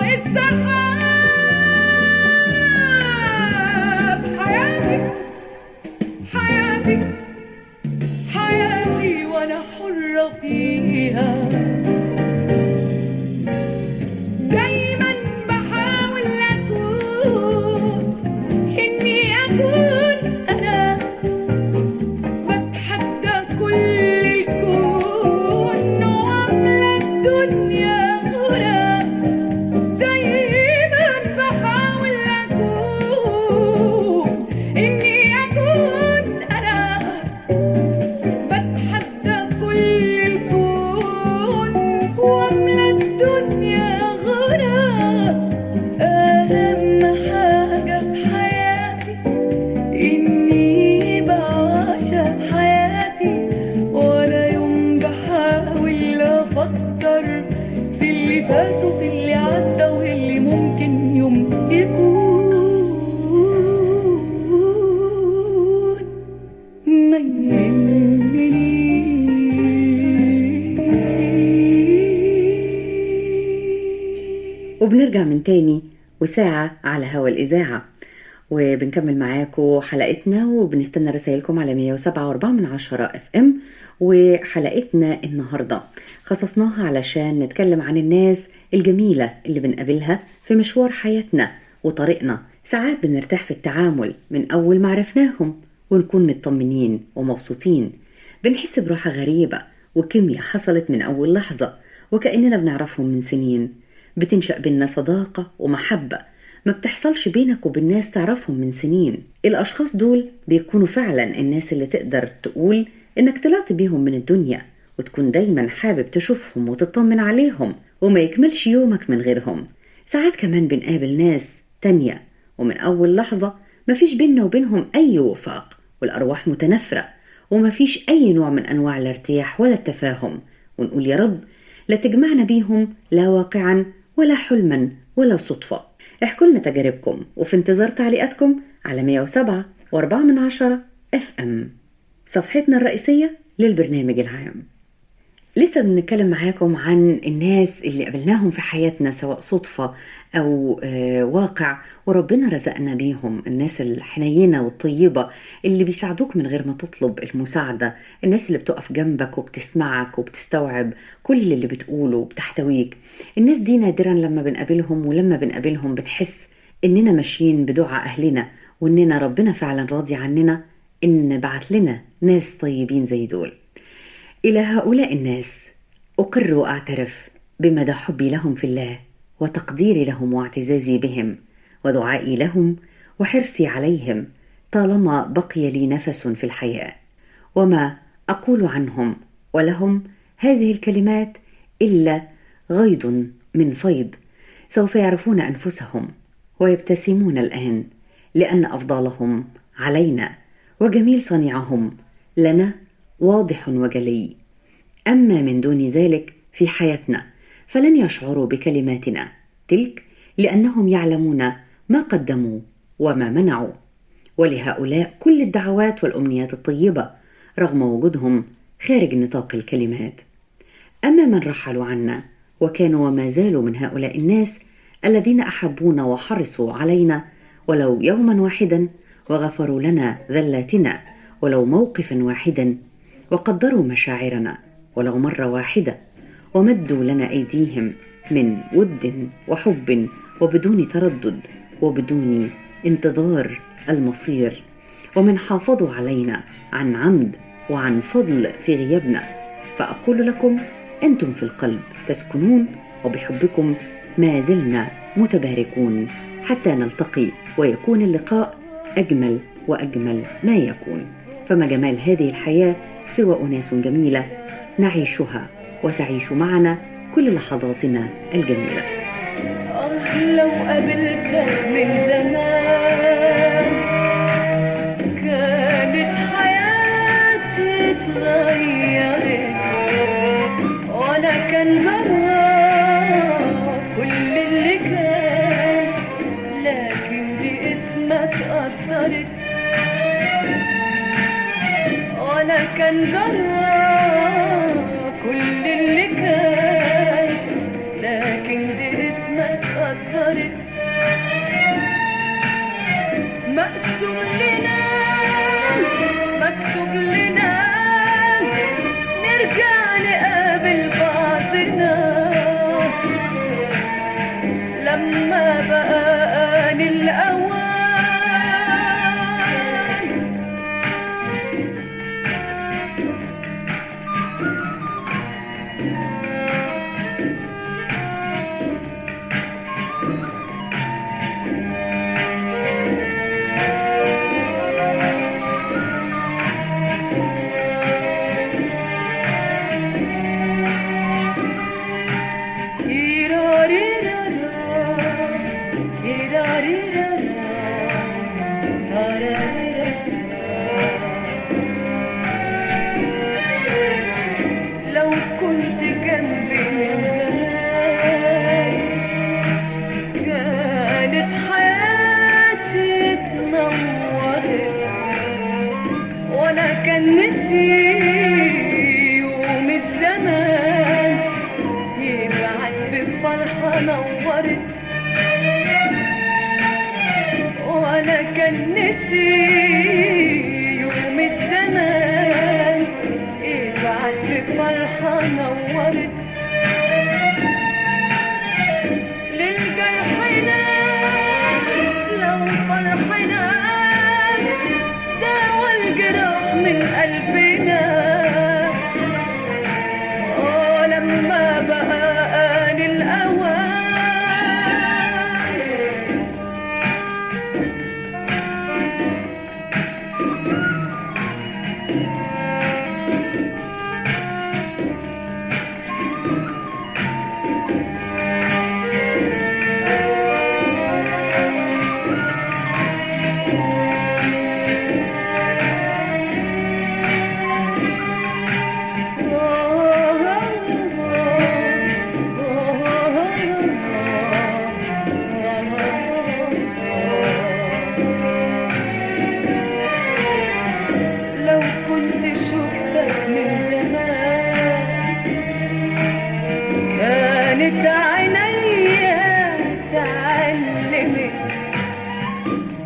السحاب حياتي حياتي حياتي وأنا حرة فيها دايما بحاول أكون إني أكون أنا بتحدى كل الكون وأملى الدنيا غرام دايما بحاول أكون إني أكون أنا بتحدى كل الكون وأملى الدنيا غرام أهم حاجة في حياتي إني بعشق حياتي ولا يوم بحاول أفكر في اللي فات وفي اللي عدى واللي ممكن يوم يكون ما يهمنيش وبنرجع من تاني وساعة على هوا الإذاعة وبنكمل معاكم حلقتنا وبنستنى رسائلكم على 107.4 من عشرة اف ام وحلقتنا النهاردة خصصناها علشان نتكلم عن الناس الجميلة اللي بنقابلها في مشوار حياتنا وطريقنا ساعات بنرتاح في التعامل من أول ما عرفناهم ونكون مطمنين ومبسوطين بنحس براحة غريبة وكيمياء حصلت من أول لحظة وكأننا بنعرفهم من سنين بتنشأ بينا صداقة ومحبة ما بتحصلش بينك وبين ناس تعرفهم من سنين الأشخاص دول بيكونوا فعلا الناس اللي تقدر تقول إنك طلعت بيهم من الدنيا وتكون دايما حابب تشوفهم وتطمن عليهم وما يكملش يومك من غيرهم ساعات كمان بنقابل ناس تانية ومن أول لحظة مفيش بيننا وبينهم أي وفاق والأرواح متنافرة ومفيش أي نوع من أنواع الارتياح ولا التفاهم ونقول يا رب لا تجمعنا بيهم لا واقعا ولا حلما ولا صدفة احكوا لنا تجاربكم وفي انتظار تعليقاتكم على 107 و4 من عشرة اف ام صفحتنا الرئيسية للبرنامج العام لسه بنتكلم معاكم عن الناس اللي قابلناهم في حياتنا سواء صدفة أو آه، واقع وربنا رزقنا بيهم الناس الحنينة والطيبة اللي بيساعدوك من غير ما تطلب المساعدة الناس اللي بتقف جنبك وبتسمعك وبتستوعب كل اللي بتقوله وبتحتويك الناس دي نادرا لما بنقابلهم ولما بنقابلهم بنحس إننا ماشيين بدعاء أهلنا وإننا ربنا فعلا راضي عننا إن بعت لنا ناس طيبين زي دول إلى هؤلاء الناس أقر وأعترف بمدى حبي لهم في الله وتقديري لهم واعتزازي بهم ودعائي لهم وحرصي عليهم طالما بقي لي نفس في الحياة وما أقول عنهم ولهم هذه الكلمات إلا غيض من فيض سوف يعرفون أنفسهم ويبتسمون الآن لأن أفضالهم علينا وجميل صنيعهم لنا واضح وجلي اما من دون ذلك في حياتنا فلن يشعروا بكلماتنا تلك لانهم يعلمون ما قدموا وما منعوا ولهؤلاء كل الدعوات والامنيات الطيبه رغم وجودهم خارج نطاق الكلمات اما من رحلوا عنا وكانوا وما زالوا من هؤلاء الناس الذين احبونا وحرصوا علينا ولو يوما واحدا وغفروا لنا ذلاتنا ولو موقفا واحدا وقدروا مشاعرنا ولو مرة واحدة ومدوا لنا أيديهم من ود وحب وبدون تردد وبدون انتظار المصير ومن حافظوا علينا عن عمد وعن فضل في غيابنا فأقول لكم أنتم في القلب تسكنون وبحبكم ما زلنا متباركون حتى نلتقي ويكون اللقاء أجمل وأجمل ما يكون فما جمال هذه الحياة سوى أناس جميلة نعيشها وتعيش معنا كل لحظاتنا الجميلة آه لو قابلتك من زمان كانت حياتي اتغيرت وانا كان جرى كل اللي كان لكن دي اسمك قدرت وانا كان جرى كل اللي كان لكن دي اسمك قدرت مقسوم لنا مكتوب لنا نرجع نقابل بعضنا لما بقى آن الأوان لو كنت جنبي من زمان كانت حياتي اتنورت وانا كان نسي يوم الزمان يبعت بفرحة نورت وانا كان نسي يوم الزمان ابعت بفرحة نورت للجرحنا لو فرحنا داوى الجراح من قلبنا اه لما بقى آن الأوان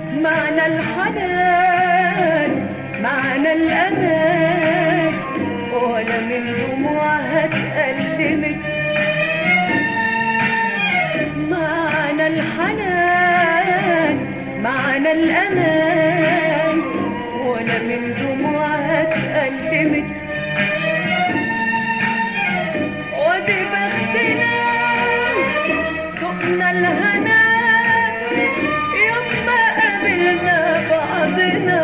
معنى الحنان معنى الأمان ولا من دموعها اتألمت معنى الحنان معنى الأمان ولا من دموعها اتألمت ودي بختنا دقنا الهنا يوم ما قابلنا بعضنا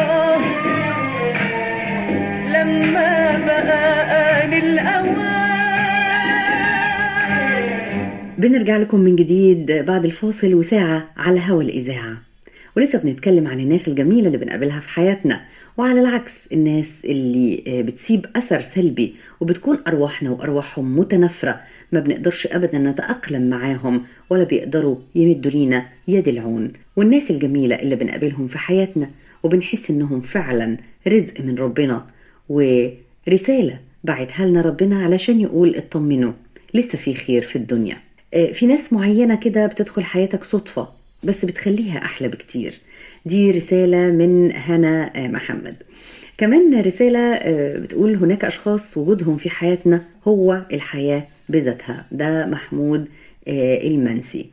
لما بقى آن الأوان بنرجع لكم من جديد بعد الفاصل وساعة على هوا الإذاعة ولسه بنتكلم عن الناس الجميلة اللي بنقابلها في حياتنا وعلى العكس الناس اللي آه، بتسيب أثر سلبي وبتكون أرواحنا وأرواحهم متنافرة ما بنقدرش أبدا نتأقلم معاهم ولا بيقدروا يمدوا لينا يد العون والناس الجميلة اللي بنقابلهم في حياتنا وبنحس إنهم فعلا رزق من ربنا ورسالة بعتها لنا ربنا علشان يقول اطمنوا لسه في خير في الدنيا آه، في ناس معينة كده بتدخل حياتك صدفة بس بتخليها أحلى بكتير دي رسالة من هنا آه، محمد كمان رسالة آه، بتقول هناك أشخاص وجودهم في حياتنا هو الحياة بذاتها ده محمود آه، المنسي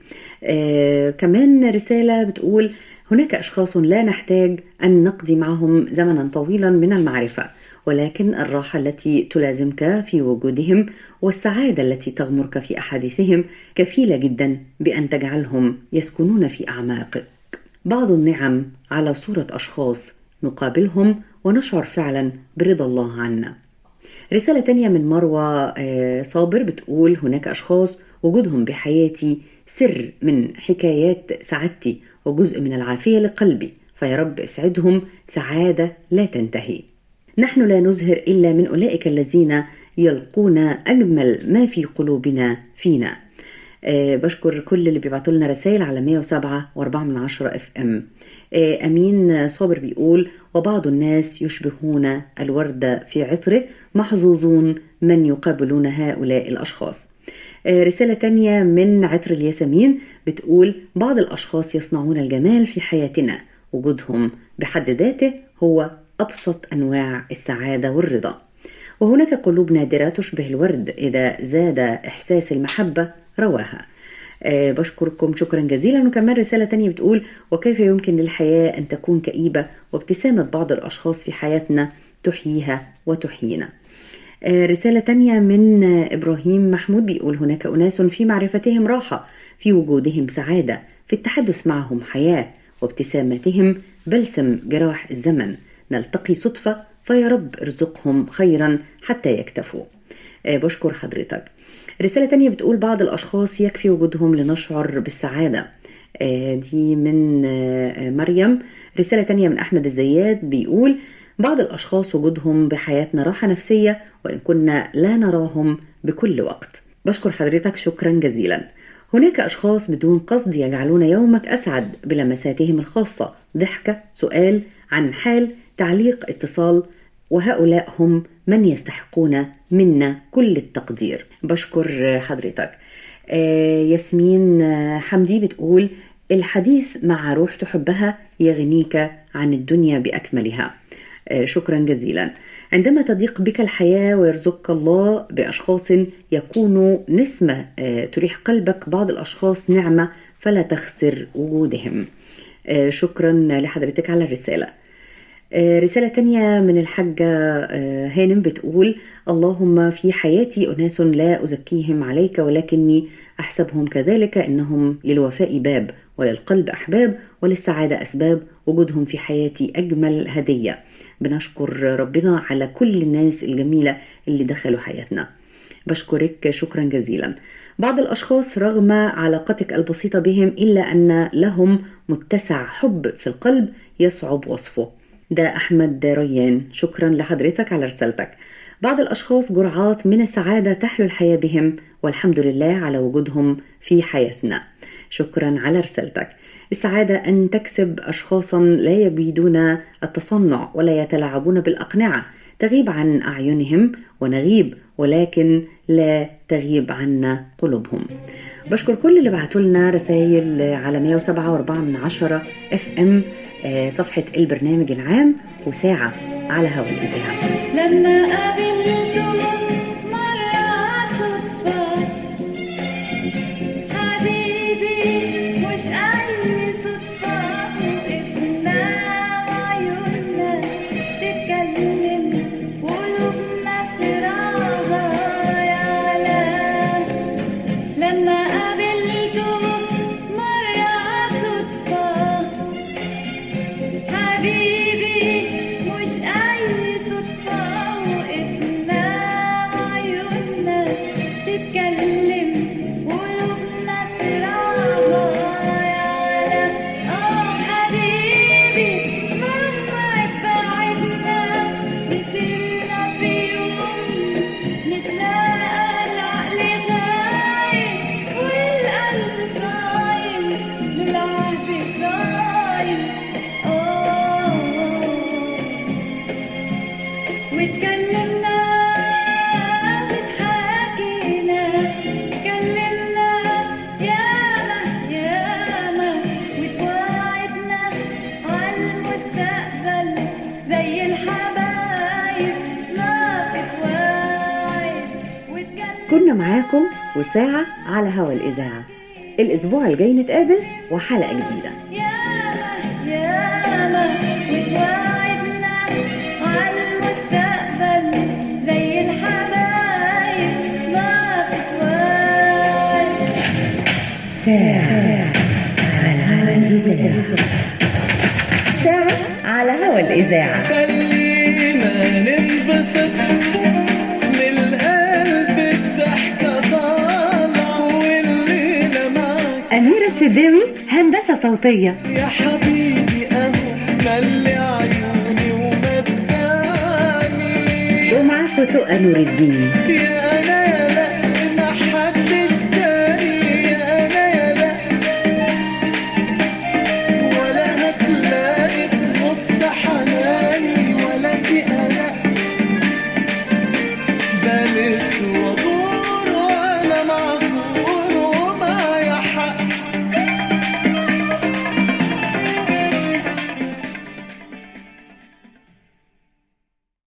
آه، كمان رسالة بتقول هناك أشخاص لا نحتاج أن نقضي معهم زمنا طويلا من المعرفة ولكن الراحة التي تلازمك في وجودهم والسعادة التي تغمرك في أحاديثهم كفيلة جدا بأن تجعلهم يسكنون في أعماقك بعض النعم على صورة أشخاص نقابلهم ونشعر فعلا برضا الله عنا رسالة تانية من مروة آه، صابر بتقول هناك أشخاص وجودهم بحياتي سر من حكايات سعادتي وجزء من العافية لقلبي فيا رب اسعدهم سعادة لا تنتهي نحن لا نزهر إلا من أولئك الذين يلقون أجمل ما في قلوبنا فينا آه، بشكر كل اللي بيبعتوا لنا رسائل على 107 و4 من عشرة اف ام آه، امين صابر بيقول وبعض الناس يشبهون الورد في عطره محظوظون من يقابلون هؤلاء الاشخاص آه، رسالة تانية من عطر الياسمين بتقول بعض الأشخاص يصنعون الجمال في حياتنا وجودهم بحد ذاته هو أبسط أنواع السعادة والرضا وهناك قلوب نادرة تشبه الورد إذا زاد إحساس المحبة رواها آه، بشكركم شكرا جزيلا وكمان رسالة تانية بتقول وكيف يمكن للحياة أن تكون كئيبة وابتسامة بعض الأشخاص في حياتنا تحييها وتحيينا آه، رسالة تانية من آه، إبراهيم محمود بيقول هناك أناس في معرفتهم راحة في وجودهم سعادة في التحدث معهم حياة وابتسامتهم بلسم جراح الزمن نلتقي صدفة فيا رب ارزقهم خيرا حتى يكتفوا آه، بشكر حضرتك رسالة تانية بتقول بعض الأشخاص يكفي وجودهم لنشعر بالسعادة آه، دي من آه، آه، مريم رسالة تانية من أحمد الزيات بيقول بعض الأشخاص وجودهم بحياتنا راحة نفسية وإن كنا لا نراهم بكل وقت بشكر حضرتك شكرا جزيلا هناك أشخاص بدون قصد يجعلون يومك أسعد بلمساتهم الخاصة ضحكة سؤال عن حال تعليق اتصال وهؤلاء هم من يستحقون منا كل التقدير بشكر حضرتك آه، ياسمين آه، حمدي بتقول الحديث مع روح تحبها يغنيك عن الدنيا بأكملها آه، شكرا جزيلا عندما تضيق بك الحياة ويرزقك الله بأشخاص يكونوا نسمة آه، تريح قلبك بعض الأشخاص نعمة فلا تخسر وجودهم آه، شكرا لحضرتك على الرسالة آه، رسالة تانية من الحاجة آه، هانم بتقول اللهم في حياتي أناس لا أزكيهم عليك ولكني أحسبهم كذلك إنهم للوفاء باب وللقلب أحباب وللسعادة أسباب وجودهم في حياتي أجمل هدية بنشكر ربنا على كل الناس الجميلة اللي دخلوا حياتنا بشكرك شكرا جزيلا بعض الأشخاص رغم علاقتك البسيطة بهم إلا أن لهم متسع حب في القلب يصعب وصفه ده أحمد ريان شكرا لحضرتك على رسالتك بعض الأشخاص جرعات من السعادة تحلو الحياة بهم والحمد لله على وجودهم في حياتنا شكرا على رسالتك السعادة أن تكسب أشخاصا لا يجيدون التصنع ولا يتلاعبون بالأقنعة تغيب عن أعينهم ونغيب ولكن لا تغيب عنا قلوبهم بشكر كل اللي بعتوا لنا رسائل على 107.4 من عشرة اف ام صفحة البرنامج العام وساعة على هوا الإذاعة لما قابلته مرة صدفة حبيبي مش أي صدفة وقفنا وعيوننا تتكلم وقلوبنا صراعها يعلم لما قابلته مرة صدفة حبيبي مش أي صدفة وقفنا وعيوننا تتكلم وقلوبنا صراعها يعلم آه حبيبي مهما اتبعدنا نسينا في يوم نتلاقى العقل غايب والقلب صايم للعهد صايم آه واتكلمنا واتحاكينا اتكلمنا ياما ياما واتوعدنا عالمستقبل زي الحبايب ما بتوعد واتكلمنا كنا معاكم وساعة على هوا الإذاعة الأسبوع الجاي نتقابل وحلقة جديدة ياما ياما وتوعدنا عالمستقبل زي الحبايب ما بتوعد ساعة على هوا الإذاعة ساعة على هوا الإذاعة خلينا ننبسط من القلب الضحكة طالعة والليلة معاك أميرة السداوي هندسة صوتية يا حبيبي أهو ملي عيوني ومداني ومعاكم تقى نور الدين يا أنا يا